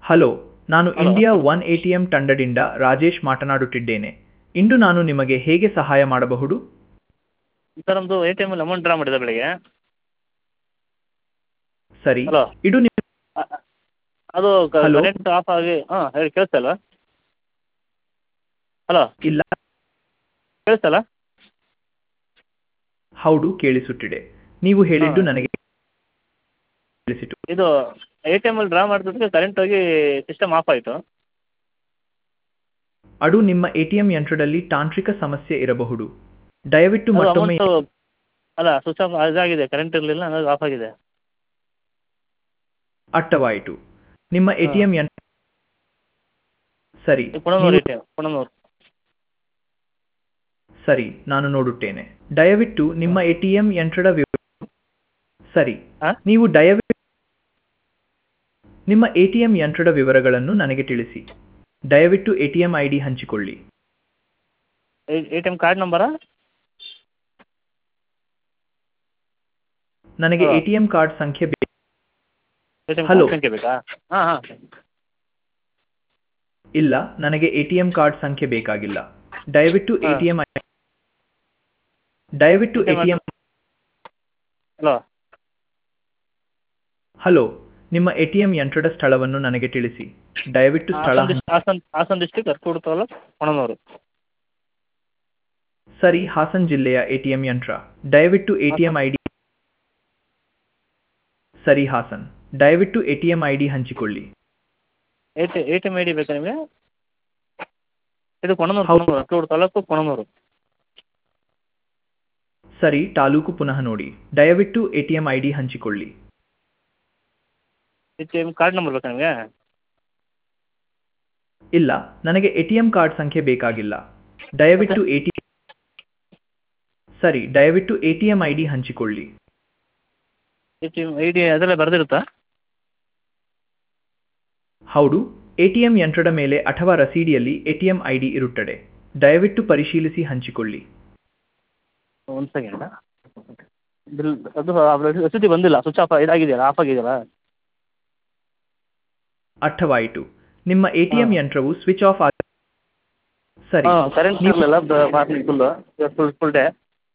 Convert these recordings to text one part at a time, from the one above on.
Hello ನಾನು hello. India one A T M ತಂಡದಿಂದ ರಾಜೇಶ್ ಮಾತನಾಡುತ್ತಿದ್ದೇನೆ ಇಂದು ನಾನು ನಿಮಗೆ ಹೇಗೆ ಸಹಾಯ ಮಾಡಬಹುದು ಸರ್ ನಮ್ಮದು ಎ ಟಿ ಎಮಲ್ಲಿ ಅಮೌಂಟ್ ಡ್ರಾ ಮಾಡಿದೆ ಬೆಳಿಗ್ಗೆ ಸರಿ ಹಲೋ. ಇದು ನಿಮ್ಮ ಅದು ಹಲೋ. ಕರೆಂಟ್ ಆಫ್ ಆಗಿ ಹಾಂ ಹೇಳಿ ಕೇಳಿಸ್ತಾ ಇಲ್ವಾ ಹಲೋ ಇಲ್ಲ ಕೇಳಿಸ್ತಲ್ಲ ಹೌದು ಕೇಳಿಸುತ್ತಿದೆ ನೀವು ಹೇಳಿದ್ದು ಹಾ. ನನಗೆ ಕೇಳಿಸಿತು ಇದು ಎ ಟಿ ಎಮಲ್ಲಿ ಡ್ರಾ ಮಾಡಿದ್ದಕ್ಕೆ ಕರೆಂಟ್ ಹೋಗಿ ಸಿಸ್ಟಮ್ ಆಫ್ ಆಯಿತು ಅದು ನಿಮ್ಮ ಎ ಟಿ ಎಂ ಯಂತ್ರದಲ್ಲಿ ತಾಂತ್ರಿಕ ಸಮಸ್ಯೆ ಇರಬಹುದು ದಯವಿಟ್ಟು ಅದು ಮತ್ತೊಮ್ಮೆ ಅಮೌಂಟು ಅಲ್ಲ ಸ್ವಿಚ್ ಆಫ್ ಇದಾಗಿದೆ ಕರೆಂಟ್ ಇರಲಿಲ್ಲ ಹಂಗಾಗಿ ಆಫ್ ಆಗಿದೆ ಅರ್ಥವಾಯಿತು ನಿಮ್ಮ ಎ ಟಿ ಎಂ ಯಂತ್ರ ಸರಿ ಪುಣನೂರು ಎ ನೀವು- ಟಿ ಎಮ್ ಪುಣನೂರು ಸರಿ ನಾನು ನೋಡುತ್ತೇನೆ ದಯವಿಟ್ಟು ನಿಮ್ಮ ಎ ಟಿ ಎಂ ಯಂತ್ರದ ವಿವ ಸರಿ ಆ? ನೀವು ದಯವಿಟ್ಟು ನಿಮ್ಮ ಎ ಟಿ ಎಂ ಯಂತ್ರದ ವಿವರಗಳನ್ನು ನನಗೆ ತಿಳಿಸಿ ದಯವಿಟ್ಟು A T M I D ಹಂಚಿಕೊಳ್ಳಿ ಎ ಟಿ ಎಮ್ ಕಾರ್ಡ್ ನಂಬರಾ ನನಗೆ ಹಾ. ಎ ಟಿ ಎಂ ಕಾರ್ಡ್ ಸಂಖ್ಯೆ ಬೇಕು ಎ ಟಿ ಎಮ್ ಹಲೋ. ಸಂಖ್ಯೆ ಬೇಕಾ ಹಾಂ ಹಾಂ ಇಲ್ಲ ನನಗೆ ಎ ಟಿ ಎಂ ಕಾರ್ಡ್ ಸಂಖ್ಯೆ ಬೇಕಾಗಿಲ್ಲ ದಯವಿಟ್ಟು ಎ ಹಾ. ಟಿ ಎಂ ದಯವಿಟ್ಟು A ATM T M hello hello ನಿಮ್ಮ ಎ ಟಿ ಎಂ ಯಂತ್ರದ ಸ್ಥಳವನ್ನು ನನಗೆ ತಿಳಿಸಿ ದಯವಿಟ್ಟು ಸ್ಥಳ ಹಾಸನ್ ಡಿಸ್- ಹಾಸನ್ ಹಾಸನ್ ಡಿಸ್ಟಿಕ್ ಅರ್ಕೂಡು ತಾಲೂಕು ಪುಣನೂರು ಸರಿ ಹಾಸನ್ ಜಿಲ್ಲೆಯ ಎ ಟಿ ಎಂ ಯಂತ್ರ ದಯವಿಟ್ಟು A T M I D ಸರಿ ಹಾಸನ್ ದಯವಿಟ್ಟು A T M I D ಹಂಚಿಕೊಳ್ಳಿ A T A T M I D ಬೇಕಾ ನಿಮಗೆ ಇದು ಕೊಣನೂರು ಹೌದು. ಕೊಣನೂರು ಅರ್ಕೂಡು ತಾಲೂಕು ಕೊಣನೂರು ಸರಿ ತಾಲೂಕು ಪುನಃ ನೋಡಿ ದಯವಿಟ್ಟು A T M I D ಹಂಚಿಕೊಳ್ಳಿ A T M card number ಬೇಕಾ ನಿಮಗೆ ಇಲ್ಲ ನನಗೆ ಎ ಟಿ ಎಂ ಕಾರ್ಡ್ ಸಂಖ್ಯೆ ಬೇಕಾಗಿಲ್ಲ ದಯವಿಟ್ಟು ಎ ಟಿ ಸರಿ ದಯವಿಟ್ಟು A T M I D ಹಂಚಿಕೊಳ್ಳಿ A T M I D ಅದರಲ್ಲೇ ಬರೆದಿರುತ್ತಾ ಹೌದು ಎ ಟಿ ಎಂ ಯಂತ್ರದ ಮೇಲೆ ಅಥವಾ ರಸೀದಿಯಲ್ಲಿ A T M I D ಇರುತ್ತದೆ ದಯವಿಟ್ಟು ಪರಿಶೀಲಿಸಿ ಹಂಚಿಕೊಳ್ಳಿ ಒಂದು ಸೆಕೆಂಡ್ ಬಿಲ್ ಅದು ರಸೀದಿ ಬಂದಿಲ್ಲ ಸ್ವಿಚ್ ಆಫ್ ಇದಾಗಿದೆಯಲ್ಲ ಆಫ್ ಆಗಿದೆಯಲ್ಲ ಅರ್ಥವಾಯಿತು ನಿಮ್ಮ ಎ ಟಿ ಎಂ ಹಾ. ಯಂತ್ರವು ಸ್ವಿಚ್ ಆಫ್ ಆಗ ಸರಿ ಹಾಂ ಕರೆಂಟ್ ನೀವು- ಇರಲಿಲ್ಲ morning full full full day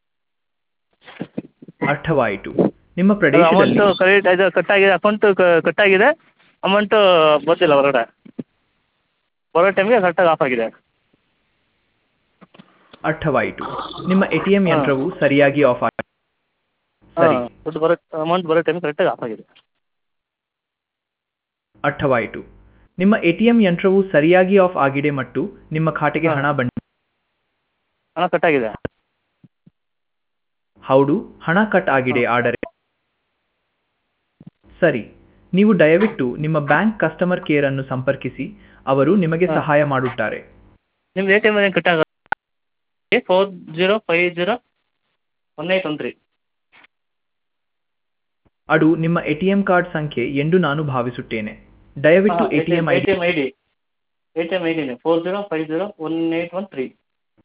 ಅರ್ಥವಾಯಿತು ನಿಮ್ಮ ಪ್ರದೇಶದಲ್ಲಿ ಅಮೌಂಟು ಕ್ರೆಡಿಟ್ ಇದು ಕಟ್ಟಾಗಿದೆ ಅಕೌಂಟು ಕಟ್ಟಾಗಿದೆ ಅಮೌಂಟು ಬಂದಿಲ್ಲ ಹೊರಗಡೆ ಬರೋ ಟೈಮ್ಗೆ ಕರೆಕ್ಟಾಗಿ ಆಫ್ ಆಗಿದೆ ಅರ್ಥವಾಯಿತು ನಿಮ್ಮ ಎ ಟಿ ಎಂ ಹಾ. ಯಂತ್ರವು ಸರಿಯಾಗಿ ಆಫ್ ಆಗ ಸರಿ ಹಾಂ ದುಡ್ಡು ಬರೋ ಅಮೌಂಟ್ ಬರೋ ಟೈಮ್ ಕರೆಕ್ಟಾಗಿ ಆಫ್ ಆಗಿದೆ ಅರ್ಥವಾಯಿತು ನಿಮ್ಮ ಎ ಟಿ ಎಂ ಯಂತ್ರವು ಸರಿಯಾಗಿ ಆಫ್ ಆಗಿದೆ ಮತ್ತು ನಿಮ್ಮ ಖಾತೆಗೆ ಹಾ. ಹಣ ಬಂದ ಹಣ ಕಟ್ಟಾಗಿದೆ ಹೌದು ಹಣ ಕಟ್ ಆಗಿದೆ ಆದರೆ ಸರಿ ನೀವು ದಯವಿಟ್ಟು ನಿಮ್ಮ ಬ್ಯಾಂಕ್ ಕಸ್ಟಮರ್ ಕೇರ್ ಅನ್ನು ಸಂಪರ್ಕಿಸಿ ಅವರು ನಿಮಗೆ ಹಾ. ಸಹಾಯ ಮಾಡುತ್ತಾರೆ ನಿಮ್ದು ಎ ಟಿ ಎಮ್ ಏನು ಕಟ್ಟಾಗ four zero five zero one eight one three ಅದು ನಿಮ್ಮ ಎ ಟಿ ಎಂ ಕಾರ್ಡ್ ಸಂಖ್ಯೆ ಎಂದು ನಾನು ಭಾವಿಸುತ್ತೇನೆ ದಯವಿಟ್ಟು A T M I A T M I D A T M I ಡಿನೇ four zero five zero one eight one three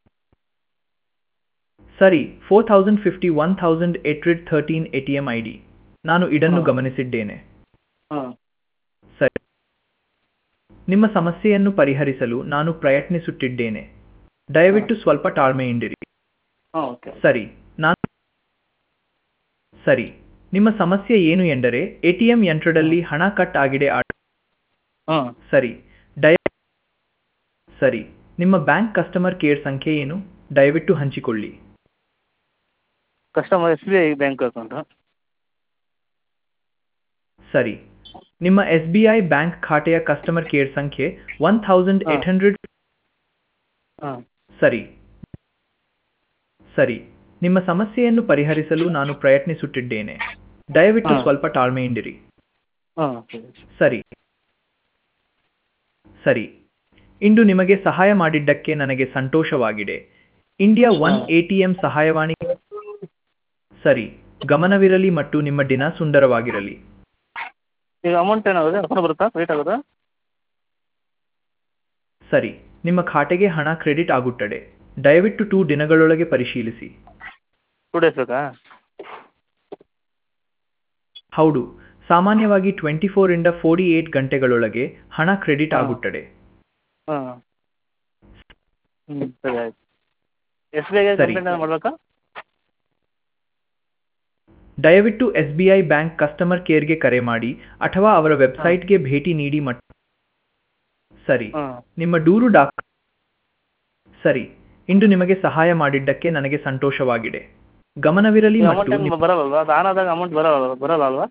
ಸರಿ four thousand fifty one thousand eight thirteen A T M I D ನಾನು ಇದನ್ನು ಹಾ. ಗಮನಿಸಿದ್ದೇನೆ ಹಾಂ ಸರಿ ನಿಮ್ಮ ಸಮಸ್ಯೆಯನ್ನು ಪರಿಹರಿಸಲು ನಾನು ಪ್ರಯತ್ನಿಸುತ್ತಿದ್ದೇನೆ ದಯವಿಟ್ಟು ಸ್ವಲ್ಪ ತಾಳ್ಮೆಯಿಂದಿರಿ ಹಾಂ ಓಕೆ ಸರಿ ನಾನು ಸರಿ ನಿಮ್ಮ ಸಮಸ್ಯೆ ಏನು ಎಂದರೆ ಎ ಟಿ ಎಂ ಯಂತ್ರದಲ್ಲಿ ಹಣ ಕಟ್ ಆಗಿದೆ ಆ- ಹಾಂ ಸರಿ ದಯ ಸರಿ ನಿಮ್ಮ ಬ್ಯಾಂಕ್ ಕಸ್ಟಮರ್ ಕೇರ್ ಸಂಖ್ಯೆ ಏನು ದಯವಿಟ್ಟು ಹಂಚಿಕೊಳ್ಳಿ customer S B I bank account ಸರಿ ನಿಮ್ಮ ಎಸ್ ಬಿ ಐ ಬ್ಯಾಂಕ್ ಖಾತೆಯ ಕಸ್ಟಮರ್ ಕೇರ್ ಸಂಖ್ಯೆ ಒನ್ ಥೌಸಂಡ್ ಏಟ್ ಹಂಡ್ರೆಡ್ ಹಾಂ ಸರಿ ಸರಿ ನಿಮ್ಮ ಸಮಸ್ಯೆಯನ್ನು ಪರಿಹರಿಸಲು ನಾನು ಪ್ರಯತ್ನಿಸುತ್ತಿದ್ದೇನೆ ದಯವಿಟ್ಟು ಹಾ. ಸ್ವಲ್ಪ ತಾಳ್ಮೆಯಿಂದಿರಿ ಹಾಂ ಸರಿ ಸರಿ ಇಂದು ನಿಮಗೆ ಸಹಾಯ ಮಾಡಿದ್ದಕ್ಕೆ ನನಗೆ ಸಂತೋಷವಾಗಿದೆ ಇಂಡಿಯಾ ಒನ್ ಹಾ. ಎ ಟಿ ಎಂ ಸಹಾಯವಾಣಿ ಸರಿ ಗಮನವಿರಲಿ ಮತ್ತು ನಿಮ್ಮ ದಿನ ಸುಂದರವಾಗಿರಲಿ ಈಗ ಅಮೌಂಟ್ ಏನಾಗುತ್ತೆ ಕರ್ಕೊಂಡು ಬರುತ್ತಾ ಕ್ರೆಡಿಟ್ ಆಗುತ್ತಾ ಸರಿ ನಿಮ್ಮ ಖಾತೆಗೆ ಹಣ ಕ್ರೆಡಿಟ್ ಆಗುತ್ತದೆ ದಯವಿಟ್ಟು ಟೂ ದಿನಗಳೊಳಗೆ ಪರಿಶೀಲಿಸಿ ಟೂ ಡೇಸ್ ಬೇಕಾ ಹೌದು ಸಾಮಾನ್ಯವಾಗಿ ಟ್ವೆಂಟಿ ಫೋರ್ ಇಂದ ಫೋರ್ಟಿ ಏಟ್ ಗಂಟೆಗಳೊಳಗೆ ಹಣ ಕ್ರೆಡಿಟ್ ಹಾ. ಆಗುತ್ತದೆ ಹಾಂ ಹ್ಞೂ ಸರಿ ಆಯ್ತು ಎಷ್ಟು ಬೇಗ ಸರಿ. ಕಂಪ್ಲೇಂಟ್ ಮಾಡಬೇಕಾ ದಯವಿಟ್ಟು S B I bank customer ಕೇರ್ಗೆ ಕರೆ ಮಾಡಿ ಅಥವಾ ಅವರ ವೆಬ್ಸೈಟ್ಗೆ ಭೇಟಿ ನೀಡಿ ಮಟ್ ಸರಿ ಹಾಂ ನಿಮ್ಮ ದೂರು ಡಾಕ್ ಸರಿ ಇಂದು ನಿಮಗೆ ಸಹಾಯ ಮಾಡಿದ್ದಕ್ಕೆ ನನಗೆ ಸಂತೋಷವಾಗಿದೆ ಗಮನವಿರಲಿ ಅಮೌಂಟ್ ಮತ್ತು ಏನು ನಿಮ್ಮ- ಬರಲ್ಲಲ್ವಾ ಅದು ಆನ್ ಆದಾಗ ಅಮೌಂಟ್ ಬರಲ್ಲ ಬರಲ್ಲ ಅಲ್ವಾ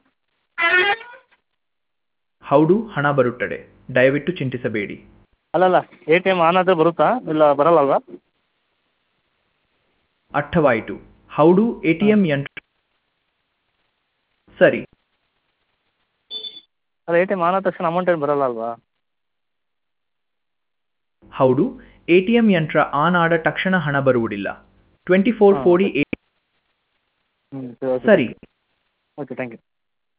ಹೌದು ಹಣ ಬರುತ್ತದೆ ದಯವಿಟ್ಟು ಚಿಂತಿಸಬೇಡಿ ಅಲ್ಲಲ್ಲ ಎ ಟಿ ಎಮ್ ಆನ್ ಆದರೆ ಬರುತ್ತಾ ಇಲ್ಲ ಬರಲ್ಲ ಅಲ್ವಾ ಅರ್ಥವಾಯಿತು ಹೌದು ಎಟಿಎಂ ಯಂತ್ರ ಸರಿ ಅಲ್ಲ ಎ ಟಿ ಎಮ್ ಆನ್ ಆದ ತಕ್ಷಣ ಅಮೌಂಟ್ ಏನು ಬರಲ್ಲ ಅಲ್ವಾ ಹೌದು ಎಟಿಎಂ ಯಂತ್ರ ಆನ್ ಆದ ತಕ್ಷಣ ಹಣ ಬರುವುದಿಲ್ಲ ಟ್ವೆಂಟಿ ಫೋರ್ ಹಾ, ಫೋರ್ಟಿ ಏಟ್ ಹ್ಞೂ ಸರಿ ಓಕೆ ಸರಿ ಓಕೆ ಥ್ಯಾಂಕ್ ಯು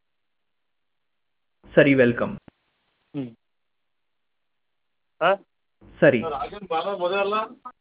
ಸರಿ ವೆಲ್ಕಮ್ ಹ್ಞೂ ಹಾಂ ಸರಿ